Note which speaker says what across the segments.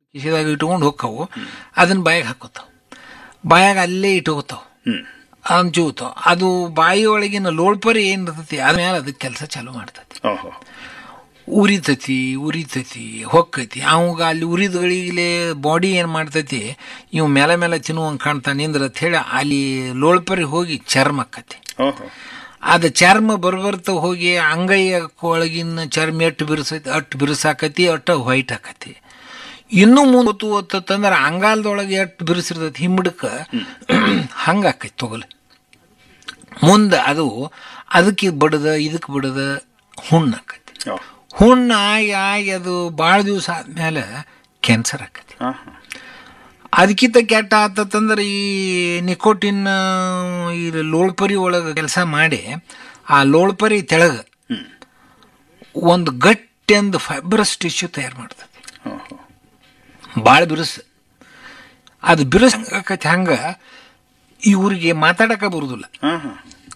Speaker 1: ಕಿಸಿದಾಗ ಇಟ್ಕೊಂಡು ಹೋಗ್ತಾವು ಅದನ್ನ ಬಾಯಾಗ ಹಾಕೋತಾವ ಬಾಯಾಗ ಅಲ್ಲೇ ಇಟ್ಕೋತಾವ
Speaker 2: ಹ್ಮ್
Speaker 1: ಅಂಜುತಾವ ಅದು ಬಾಯಿ ಒಳಗಿನ ಲೋಳ್ಪರಿ ಏನ್ ಇರ್ತೈತಿ ಆದ್ಮೇಲೆ ಅದಕ್ಕೆ ಕೆಲಸ ಚಾಲೂ ಮಾಡ್ತೈತಿ
Speaker 2: ಓಹೋ
Speaker 1: ಉರಿತತಿ ಉರಿತತಿ ಹೊಕ್ಕೈತಿ ಅವಾಗ ಅಲ್ಲಿ ಉರಿದಗಳಿಗಲೇ ಬಾಡಿ ಏನು ಮಾಡ್ತೈತಿ ಇವ್ ಮೇಲೆ ಮೇಲೆ ತಿನ್ನುವಂಗೆ ಕಾಣ್ತಾನೆ ನಿಂದ್ರ ಅಂತ ಹೇಳಿ ಅಲ್ಲಿ ಲೋಳ್ಪರಿ ಹೋಗಿ ಚರ್ಮ ಆಕ್ಕತಿ
Speaker 2: ಓಹೋ
Speaker 1: ಅದು ಚರ್ಮ ಬರ್ಬರ್ತ ಹೋಗಿ ಅಂಗೈಯ ಒಳಗಿನ ಚರ್ಮ ಎಟ್ಟು ಬಿರುಸೈತಿ ಅಟ್ಟು ಬಿರುಸಾಕತಿ ಅಟ್ಟು ವೈಟ್ ಆಕತಿ ಇನ್ನೂ ಮುಂದೆ ಹೊತ್ತು ಹೊತ್ತಂದ್ರೆ ಅಂಗಾಲದೊಳಗೆ ಎಷ್ಟು ಬಿರುಸಿರ್ತೈತಿ ಹಿಮ್ಮಡಕ್ಕೆ ಹಂಗೆ ಆಕೈತಿ ತೊಗಲು ಮುಂದೆ ಅದು ಅದಕ್ಕೆ ಬಡದ ಇದಕ್ಕೆ ಬಡದ ಹುಣ್ಣು ಆಕತಿ
Speaker 2: ಓ
Speaker 1: ಹುಣ್ಣು ಆಗಿ ಆಗಿ ಅದು ಭಾಳ ದಿವಸ ಆದ್ಮೇಲೆ ಕ್ಯಾನ್ಸರ್ ಆಕತಿ
Speaker 2: ಹಾ ಹಾ
Speaker 1: ಅದಕ್ಕಿಂತ ಕೆಟ್ಟ ಆತಂದ್ರೆ ಈ ನಿಕೋಟಿನ್ ಈ ಲೋಳ್ಪರಿ ಒಳಗೆ ಕೆಲಸ ಮಾಡಿ ಆ ಲೋಳ್ಪರಿ ತೆಳಗ ಒಂದು ಗಟ್ಟಿ ಒಂದು ಫೈಬ್ರಸ್ ಟಿಶ್ಯೂ ತಯಾರು ಮಾಡ್ತದೆ
Speaker 2: ಓಹೋ
Speaker 1: ಭಾಳ ಬಿರುಸು ಅದು ಬಿರುಸು ಆಕತಿ ಹಂಗ ಇವ್ರಿಗೆ ಮಾತಾಡಕ ಬರುದಿಲ್ಲ
Speaker 2: ಹಾ ಹಾ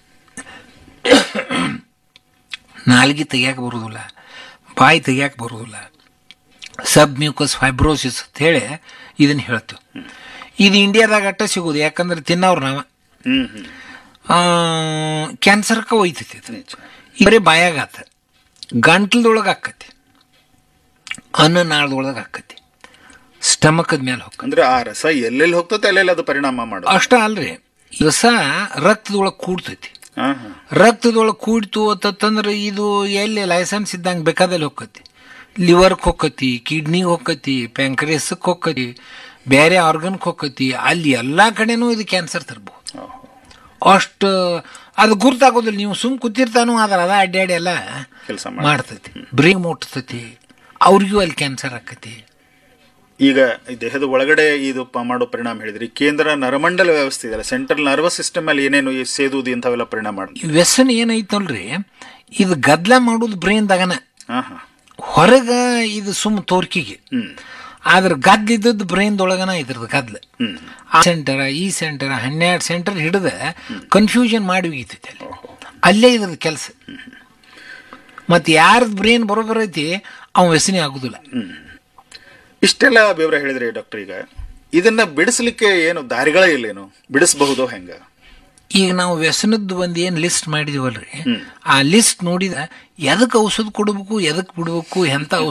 Speaker 1: ನಾಲ್ಗೆ ತೆಗಿಯಾಕ ಬರುದಿಲ್ಲ ಬಾಯಿ ತೆಗಿಯಾಕ ಬರುದಿಲ್ಲ ಸಬ್ ಮ್ಯೂಕಸ್ ಫೈಬ್ರೋಸಿಸ್ ಅಂತ ಹೇಳಿ ಇದನ್ನ ಹೇಳ್ತೀವಿ ಇದು ಇಂಡಿಯಾದಾಗ ಅಟ್ಟ ಸಿಗೋದು ಯಾಕಂದ್ರೆ ತಿನ್ನವ್ರು ನಾವು
Speaker 2: ಹ್ಮ್ ಹ್ಮ್
Speaker 1: ಕ್ಯಾನ್ಸರ್ಕ ಒಯ್ತೈತಿ ಅದು
Speaker 2: ನಿಜ
Speaker 1: ಈ ಬರೀ ಬಾಯಾಗ ಆತ ಗಂಟ್ಲದೊಳಗೆ ಆಕ್ಕತಿ ಅನ್ನನಾಳದೊಳಗೆ ಆಕ್ಕತಿ ಸ್ಟಮಕದ ಮೇಲೆ ಹೋಗ್ತದೆ
Speaker 2: ಅಂದ್ರೆ ಆ ರಸ ಎಲ್ಲೆಲ್ಲಿ ಹೋಗ್ತದೆ ಅಲ್ಲೆಲ್ಲಿ ಅದು ಪರಿಣಾಮ ಮಾಡೋದು
Speaker 1: ಅಷ್ಟ ಅಲ್ರಿ ರಸ ರಕ್ತದೊಳಗೆ ಕೂಡ್ತೈತಿ
Speaker 2: ಹಾ ಹಾ
Speaker 1: ರಕ್ತದೊಳಗೆ ಕೂಡ್ತು ಅಂತಂದ್ರೆ ಇದು ಎಲ್ಲಿ ಲೈಸೆನ್ಸ್ ಇದ್ದಂಗೆ ಬೇಕಾದಲ್ಲಿ ಹೋಗ್ಕತಿ ಲಿವರ್ಗೆ ಹೋಗ್ಕತಿ ಕಿಡ್ನಿಗೆ ಹೋಗ್ಕತಿ ಪ್ಯಾಂಕ್ರೇಸಕ್ಕೆ ಹೋಗ್ಕತಿ ಬೇರೆ ಆರ್ಗನ್ಗೆ ಹೋಗ್ಕತಿ ಅಲ್ಲಿ ಎಲ್ಲ ಕಡೆನೂ ಇದು ಕ್ಯಾನ್ಸರ್ ತರ್ಬೋದು
Speaker 2: ಓಹೋ
Speaker 1: ಅಷ್ಟು ಅದು ಗುರ್ತಾಗೋದಿಲ್ಲ ನೀವು ಸುಮ್ ಕೂತಿರ್ತಾನು ಆದ್ರೆ ಅದ ಅಡ್ಡಾಡಿ ಎಲ್ಲ
Speaker 2: ಕೆಲಸ ಮಾಡಿ
Speaker 1: ಮಾಡ್ತೈತಿ ಬ್ರೇನ್ ಮುಟ್ತೈತಿ ಅವ್ರಿಗೂ ಅಲ್ಲಿ ಕ್ಯಾನ್ಸರ್ ಆಕತಿ
Speaker 2: ಈಗ ಈ ದೇಹದ ಒಳಗಡೆ ಇದು ಪ- ಮಾಡೋ ಪರಿಣಾಮ ಹೇಳಿದ್ರಿ ಕೇಂದ್ರ ನರಮಂಡಲ ವ್ಯವಸ್ಥೆ ಇದೆಯಲ್ಲ ಸೆಂಟ್ರಲ್ ನರ್ವಸ್ ಸಿಸ್ಟಮ್ ಅಲ್ಲಿ ಏನೇನು ಈ ಸೇದುವುದು ಇಂಥವೆಲ್ಲ ಪರಿಣಾಮ ಮಾಡುದು
Speaker 1: ಈ ವ್ಯಸನ ಏನೈತಲ್ರಿ ಇದು ಗದ್ಲ ಮಾಡೋದು ಬ್ರೇನ್ದಾಗನ
Speaker 2: ಹಾ ಹಾ
Speaker 1: ಹೊರಗ ಇದು ಸುಮ್ ತೋರ್ಕಿಗೆ
Speaker 2: ಹ್ಮ್
Speaker 1: ಆದ್ರೆ ಗದ್ಲಿದ್ದದ್ದು ಬ್ರೈನ್ದೊಳಗನ ಇದ್ರದ್ದು ಗದ್ಲ
Speaker 2: ಹ್ಮ್
Speaker 1: ಆ ಸೆಂಟರ ಈ ಸೆಂಟರ್ ಹನ್ನೆರಡು ಸೆಂಟರ್ ಹಿಡಿದ ಕನ್ಫ್ಯೂಷನ್ ಮಾಡಿ ಹೋಗಿತೈತಿ ಅಲ್ಲಿ ಅಲ್ಲೇ ಇದ್ರದ್ದು ಕೆಲಸ ಮತ್ತೆ ಯಾರ್ದು ಬ್ರೈನ್ ಬರೋಬರ್ ಐತಿ ಅವ ವ್ಯಸನಿ ಆಗುದಿಲ್ಲ
Speaker 2: ಇಷ್ಟೆಲ್ಲ ವಿವರ ಹೇಳಿದ್ರಿ ಡಾಕ್ಟರ್ ಈಗ ಇದನ್ನ ಬಿಡಿಸ್ಲಿಕ್ಕೆ ಏನು ದಾರಿಗಳೇ ಇಲ್ಲೇನು ಬಿಡಿಸಬಹುದು ಹೆಂಗ
Speaker 1: ಈಗ ನಾವು ವ್ಯಸನದ್ದು ಒಂದು ಏನು ಲಿಸ್ಟ್ ಮಾಡಿದೀವಲ್ರಿ ಆ ಲಿಸ್ಟ್ ನೋಡಿದ ಎದಕ್ಕೆ ಔಷಧ ಕೊಡಬೇಕು ಎದಕ್ಕೆ ಬಿಡಬೇಕು ಎಂತ